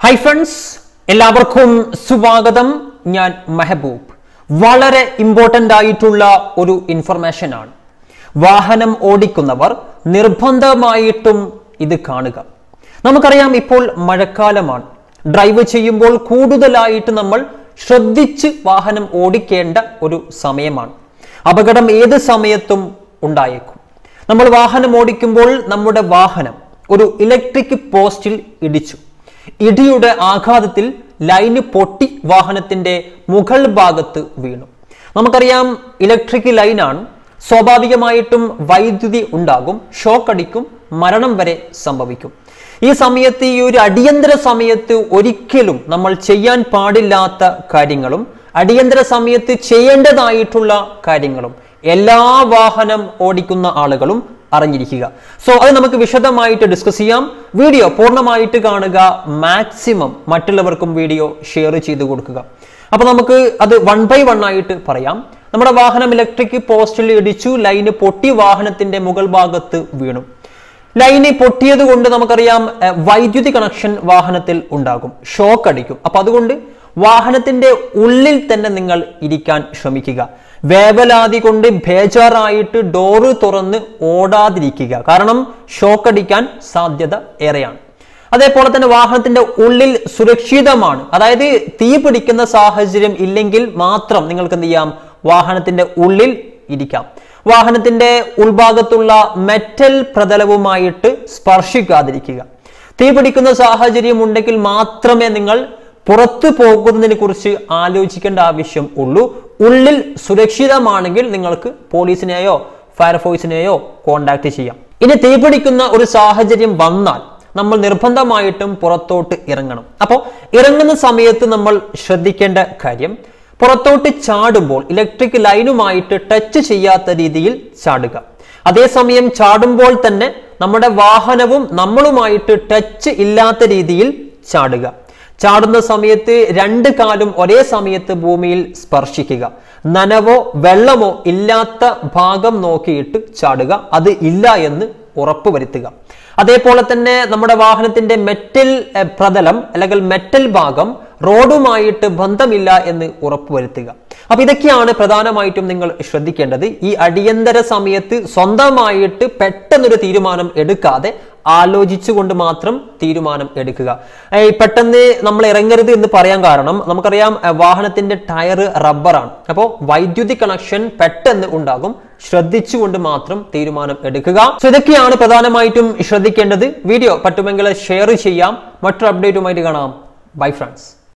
hi friends എല്ലാവർക്കും സ്വാഗതം ഞാൻ മെഹബൂബ് വളരെ ഇമ്പോർട്ടൻ്റ് ആയിട്ടുള്ള ഒരു ഇൻഫർമേഷൻ ആണ് വാഹനം ഓടിക്കുന്നവർ നിർബന്ധമായിട്ടും ഇത് കാണുക നമുക്കറിയാം ഇപ്പോൾ മഴക്കാലമാണ് ഡ്രൈവ് ചെയ്യുമ്പോൾ കൂടുതലായിട്ട് നമ്മൾ ശ്രദ്ധിച്ച് വാഹനം ഓടിക്കേണ്ട ഒരു സമയമാണ് അപകടം ഏത് സമയത്തും ഉണ്ടായേക്കും നമ്മൾ വാഹനം ഓടിക്കുമ്പോൾ നമ്മുടെ വാഹനം ഒരു ഇലക്ട്രിക് പോസ്റ്റിൽ ഇടിച്ചു ഇടിയുടെ ആഘാതത്തിൽ ലൈന് പൊട്ടി വാഹനത്തിന്റെ മുകൾ ഭാഗത്ത് വീണു നമുക്കറിയാം ഇലക്ട്രിക് ലൈനാണ് സ്വാഭാവികമായിട്ടും വൈദ്യുതി ഉണ്ടാകും ഷോക്ക് അടിക്കും മരണം വരെ സംഭവിക്കും ഈ സമയത്ത് ഈ ഒരു അടിയന്തര സമയത്ത് ഒരിക്കലും നമ്മൾ ചെയ്യാൻ പാടില്ലാത്ത കാര്യങ്ങളും അടിയന്തര സമയത്ത് ചെയ്യേണ്ടതായിട്ടുള്ള കാര്യങ്ങളും എല്ലാ വാഹനം ഓടിക്കുന്ന ആളുകളും അറിഞ്ഞിരിക്കുക സോ അത് നമുക്ക് വിശദമായിട്ട് ഡിസ്കസ് ചെയ്യാം വീഡിയോ പൂർണ്ണമായിട്ട് കാണുക മാക്സിമം മറ്റുള്ളവർക്കും വീഡിയോ ഷെയർ ചെയ്ത് കൊടുക്കുക അപ്പൊ നമുക്ക് അത് വൺ ബൈ വൺ ആയിട്ട് പറയാം നമ്മുടെ വാഹനം ഇലക്ട്രിക് പോസ്റ്റിൽ ഇടിച്ചു ലൈന് പൊട്ടി വാഹനത്തിന്റെ മുകൾ ഭാഗത്ത് വീണു ലൈന് പൊട്ടിയത് കൊണ്ട് നമുക്കറിയാം എഹ്, വൈദ്യുതി കണക്ഷൻ വാഹനത്തിൽ ഉണ്ടാകും ഷോക്ക് അടിക്കും അപ്പൊ അതുകൊണ്ട് വാഹനത്തിന്റെ ഉള്ളിൽ തന്നെ നിങ്ങൾ ഇരിക്കാൻ ശ്രമിക്കുക വേവലാതി കൊണ്ട് ബേജാറായിട്ട് ഡോറ് തുറന്ന് ഓടാതിരിക്കുക കാരണം ഷോക്ക് അടിക്കാൻ സാധ്യത ഏറെയാണ് അതേപോലെ തന്നെ വാഹനത്തിന്റെ ഉള്ളിൽ സുരക്ഷിതമാണ് അതായത് തീ പിടിക്കുന്ന സാഹചര്യം ഇല്ലെങ്കിൽ മാത്രം നിങ്ങൾക്ക് എന്ത് ചെയ്യാം വാഹനത്തിന്റെ ഉള്ളിൽ ഇരിക്കാം വാഹനത്തിന്റെ ഉൾഭാഗത്തുള്ള മെറ്റൽ പ്രതലവുമായിട്ട് സ്പർശിക്കാതിരിക്കുക തീ പിടിക്കുന്ന സാഹചര്യം ഉണ്ടെങ്കിൽ മാത്രമേ നിങ്ങൾ പുറത്തു പോകുന്നതിനെ കുറിച്ച് ആലോചിക്കേണ്ട ആവശ്യം ഉള്ളൂ ഉള്ളിൽ സുരക്ഷിതമാണെങ്കിൽ നിങ്ങൾക്ക് പോലീസിനെയോ ഫയർഫോഴ്സിനെയോ കോണ്ടാക്ട് ചെയ്യാം ഇനി തീ പിടിക്കുന്ന ഒരു സാഹചര്യം വന്നാൽ നമ്മൾ നിർബന്ധമായിട്ടും പുറത്തോട്ട് ഇറങ്ങണം അപ്പോൾ ഇറങ്ങുന്ന സമയത്ത് നമ്മൾ ശ്രദ്ധിക്കേണ്ട കാര്യം പുറത്തോട്ട് ചാടുമ്പോൾ ഇലക്ട്രിക് ലൈനുമായിട്ട് ടച്ച് ചെയ്യാത്ത രീതിയിൽ ചാടുക അതേസമയം ചാടുമ്പോൾ തന്നെ നമ്മുടെ വാഹനവും നമ്മളുമായിട്ട് ടച്ച് ഇല്ലാത്ത രീതിയിൽ ചാടുക ചാടുന്ന സമയത്ത് രണ്ട് കാലും ഒരേ സമയത്ത് ഭൂമിയിൽ സ്പർശിക്കുക നനവോ വെള്ളമോ ഇല്ലാത്ത ഭാഗം നോക്കിയിട്ട് ചാടുക അത് ഇല്ല എന്ന് ഉറപ്പുവരുത്തുക അതേപോലെ തന്നെ നമ്മുടെ വാഹനത്തിന്റെ മെറ്റൽ എഹ്, പ്രതലം അല്ലെങ്കിൽ മെറ്റൽ ഭാഗം റോഡുമായിട്ട് ബന്ധമില്ല എന്ന് ഉറപ്പുവരുത്തുക അപ്പൊ ഇതൊക്കെയാണ് പ്രധാനമായിട്ടും നിങ്ങൾ ശ്രദ്ധിക്കേണ്ടത് ഈ അടിയന്തര സമയത്ത് സ്വന്തമായിട്ട് പെട്ടെന്നൊരു തീരുമാനം എടുക്കാതെ ആലോചിച്ചുകൊണ്ട് മാത്രം തീരുമാനം എടുക്കുക ഏയ് പെട്ടെന്ന് നമ്മൾ ഇറങ്ങരുത് എന്ന് പറയാൻ കാരണം നമുക്കറിയാം ഏഹ്, വാഹനത്തിന്റെ ടയർ റബ്ബറാണ് അപ്പോൾ വൈദ്യുതി കണക്ഷൻ പെട്ടെന്ന് ഉണ്ടാകും ശ്രദ്ധിച്ചുകൊണ്ട് മാത്രം തീരുമാനം എടുക്കുക സോ ഇതൊക്കെയാണ് പ്രധാനമായിട്ടും ശ്രദ്ധിക്കേണ്ടത് വീഡിയോ പറ്റുമെങ്കിൽ ഷെയർ ചെയ്യാം മറ്റൊരു അപ്ഡേറ്റുമായിട്ട് കാണാം ബൈ ഫ്രണ്ട്സ്